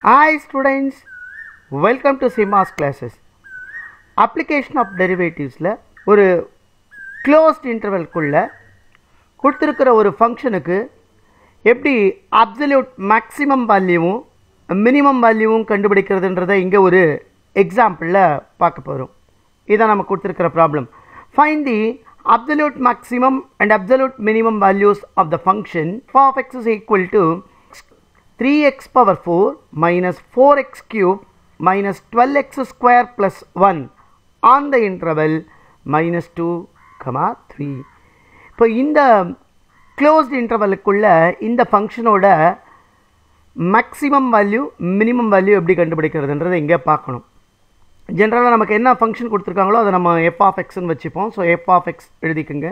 Hi students, welcome to CMAS classes. Application of derivatives-ல ஒரு closed intervalக்குள்ள கொடுத்துருக்கிற ஒரு ஃபங்க்ஷனுக்கு எப்படி அப்சல்யூட் மேக்ஸிமம் வேல்யூவும் மினிமம் வேல்யூவும் கண்டுபிடிக்கிறதுன்றதை இங்கே ஒரு எக்ஸாம்பிளில் பார்க்க போகிறோம் இதான் நம்ம கொடுத்துருக்கிற problem find the absolute maximum and absolute minimum values of the function of x is equal to 3x power 4 minus 4x cube minus 12x square plus 1 on the interval minus 2 comma 3 இப்போ இந்த closed இன்டர்வலுக்குள்ள இந்த ஃபங்க்ஷனோட maximum value minimum value எப்படி கண்டுபிடிக்கிறதுன்றதை இங்கே பார்க்கணும் ஜென்ரலாக நமக்கு என்ன ஃபங்க்ஷன் கொடுத்துருக்காங்களோ அதை நம்ம எஃப் ஆஃப் எக்ஸ்ன்னு வச்சுப்போம் ஸோ எஃப் ஆஃப் எக்ஸ் எழுதிக்குங்க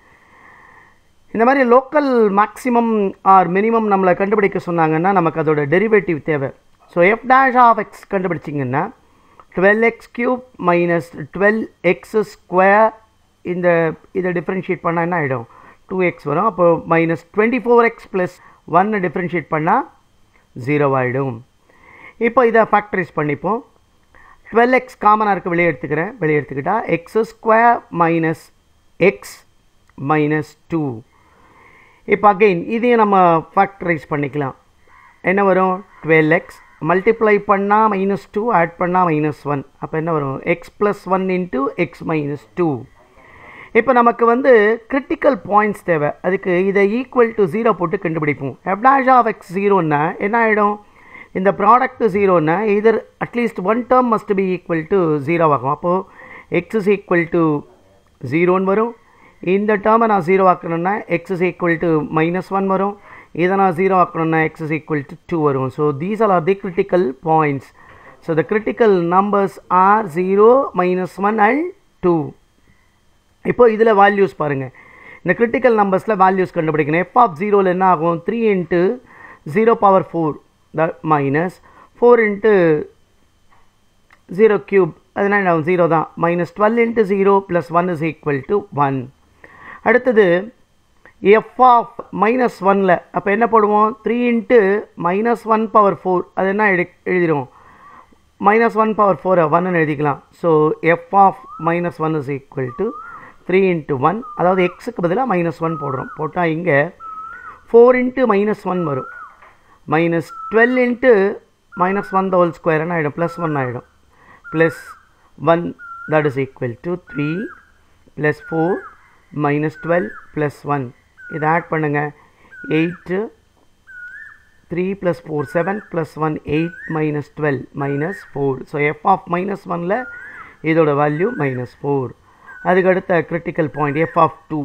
இந்த மாதிரி லோக்கல் மேக்ஸிமம் ஆர் மினிமம் நம்மளை கண்டுபிடிக்க சொன்னாங்கன்னா நமக்கு அதோட டெரிவேட்டிவ் தேவை so f dash of x கண்டுபிடிச்சிங்கன்னா twelve x cube minus twelve x square இந்த இதை டிஃப்ரென்ஷியேட் பண்ணால் என்ன ஆகிடும் டூ எக்ஸ் வரும் அப்போ minus twenty four x plus ஒன்னு டிஃப்ரென்ஷியேட் பண்ணால் ஜீரோ ஆகிடும் இப்போ இதை ஃபேக்டரைஸ் பண்ணிப்போம் டுவெல் எக்ஸ் காமனாக இருக்குது வெளியே எடுத்துக்கிறேன் வெளியே எடுத்துக்கிட்டா x square minus x minus two இப்போ அகெயின் இதையும் நம்ம ஃபேக்டரைஸ் பண்ணிக்கலாம் என்ன வரும் டுவெல் எக்ஸ் மல்டிப்ளை பண்ணால் மைனஸ் டூ ஆட் பண்ணால் மைனஸ் ஒன் அப்போ என்ன வரும் x plus one into x minus two இப்போ நமக்கு வந்து கிரிட்டிக்கல் பாயிண்ட்ஸ் தேவை அதுக்கு இதை ஈக்குவல் டு ஜீரோ போட்டு கண்டுபிடிப்போம் எப்டாஷ் ஆஃப் எக்ஸ் ஜீரோன்னா என்ன ஆகிடும் இந்த ப்ராடக்ட் ஜீரோன்னா either at least one term must be equal to zero ஆகும் அப்போது எக்ஸ் இஸ் ஈக்குவல் டு ஜீரோன்னு வரும் இந்த டேர்மை நான் ஜீரோ ஆக்கணும்னா x is equal to minus one வரும் இதை நான் ஜீரோ ஆக்கணும்னா x is equal to two வரும் so these are the critical points so the critical numbers are zero minus one and two இப்போ இதில் வேல்யூஸ் பாருங்கள் இந்த கிரிட்டிக்கல் நம்பர்ஸில் வேல்யூஸ் கண்டுபிடிக்கணும் எஃப் ஆஃப் ஜீரோவில் என்ன ஆகும் three into zero power four the minus four into zero cube அதனால் என்ன ஜீரோ தான் minus twelve into zero plus one is equal to one அடுத்தது எஃப் ஆஃப் மைனஸ் ஒனில் அப்போ என்ன போடுவோம் three into minus one power four அது என்ன எழு எழுதிடுவோம் மைனஸ் ஒன் பவர் ஃபோரை ஒன்னு எழுதிக்கலாம் so f of minus one is equal to three into one அதாவது எக்ஸுக்கு பதிலாக மைனஸ் ஒன் போடுறோம் போட்டால் இங்கே ஃபோர் இன்ட்டு மைனஸ் ஒன் வரும் minus twelve into minus one the whole ஸ்கொயர்னு ஆகிடும் ப்ளஸ் ஒன் ஆகிடும் plus one that is equal to three plus four minus twelve plus one இதை ஆட் பண்ணுங்கள் eight three plus four seven plus one eight minus twelve minus four so f of minus ஒனில் இதோட value minus four அதுக்கு அடுத்த critical point f of two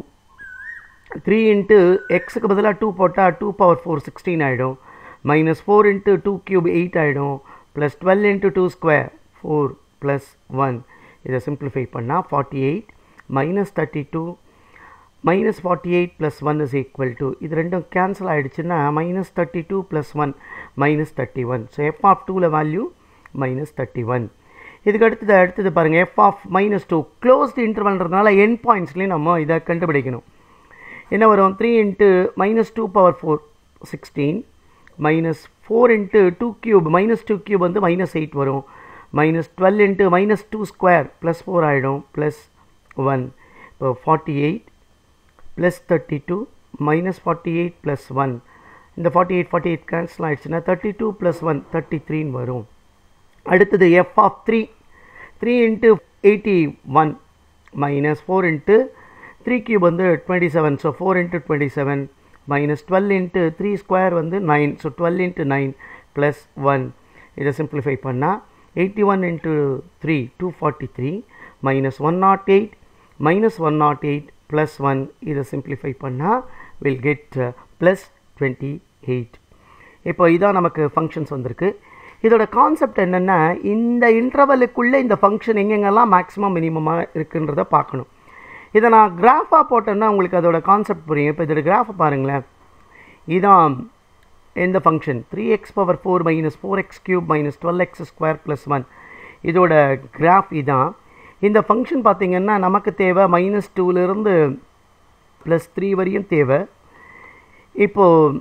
three into எக்ஸுக்கு பதிலாக two போட்டால் two power four sixteen ஆகிடும் minus four into two cube eight ஆகிடும் plus twelve into two square four plus one இதை சிம்பிளிஃபை பண்ணால் forty eight minus thirty two minus forty eight plus one is equal to இது ரெண்டும் cancel ஆகிடுச்சுன்னா minus thirty two plus one minus thirty one so f of டூவில் value minus thirty one இதுக்கு அடுத்தது அடுத்தது பாருங்கள் f of minus two closed இன்டர்வல்ன்றதுனால end பாயிண்ட்ஸ்லேயும் நம்ம இதை கண்டுபிடிக்கணும் என்ன வரும் three into minus two power four sixteen minus four into two cube minus two cube வந்து மைனஸ் எயிட் வரும் minus twelve into minus two square plus four ஆகிடும் ப்ளஸ் ஒன் இப்போ forty eight plus thirty two minus forty eight plus one இந்த forty eight forty eight cancel ஆகிடுச்சுன்னா thirty two plus one thirty த்ரீன்னு வரும் அடுத்தது f of three three into eighty one minus four into three cube வந்து twenty seven so four into twenty seven minus twelve into three square வந்து nine so twelve into nine plus one இதை simplify பண்ணால் eighty one into three two forty three minus one naught eight minus one naught eight plus one இதை simplify பண்ணால் will get plus twenty eight இப்போ இதான் நமக்கு functions வந்திருக்கு இதோட concept என்னென்னா இந்த இன்டர்வலுக்குள்ளே இந்த ஃபங்க்ஷன் எங்கெங்கெல்லாம் மேக்ஸிமம் மினிமமாக இருக்குன்றதை பார்க்கணும் இதை நான் கிராஃபாக போட்டேன்னா உங்களுக்கு அதோட கான்செப்ட் புரியும் இப்போ இதோட கிராஃபை பாருங்களேன் இதான் எந்த function three x power four minus four x cube minus twelve x square plus one இதோட கிராஃப் இதான் இந்த ஃபங்க்ஷன் பார்த்திங்கன்னா நமக்கு தேவை மைனஸ் டூலேருந்து ப்ளஸ் த்ரீ வரையும் தேவை இப்போது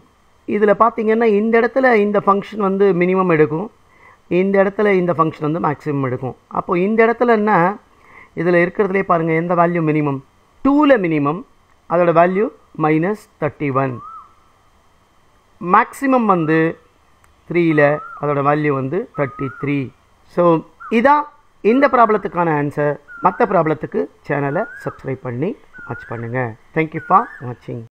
இதில் பார்த்தீங்கன்னா இந்த இடத்துல இந்த ஃபங்க்ஷன் வந்து மினிமம் எடுக்கும் இந்த இடத்துல இந்த ஃபங்க்ஷன் வந்து மேக்ஸிமம் எடுக்கும் அப்போ இந்த இடத்துல என்ன இதில் இருக்கிறதுலே பாருங்கள் எந்த வேல்யூ மினிமம் டூவில் மினிமம் அதோட value minus thirty one maximum வந்து த்ரீயில் அதோட வேல்யூ வந்து தேர்ட்டி த்ரீ ஸோ இதான் இந்த ப்ராப்ளத்துக்கான ஆன்சர் மற்ற ப்ராப்ளத்துக்கு சேனலை சப்ஸ்கிரைப் பண்ணி வாட்ச் பண்ணுங்கள் தேங்க்யூ ஃபார் வாட்சிங்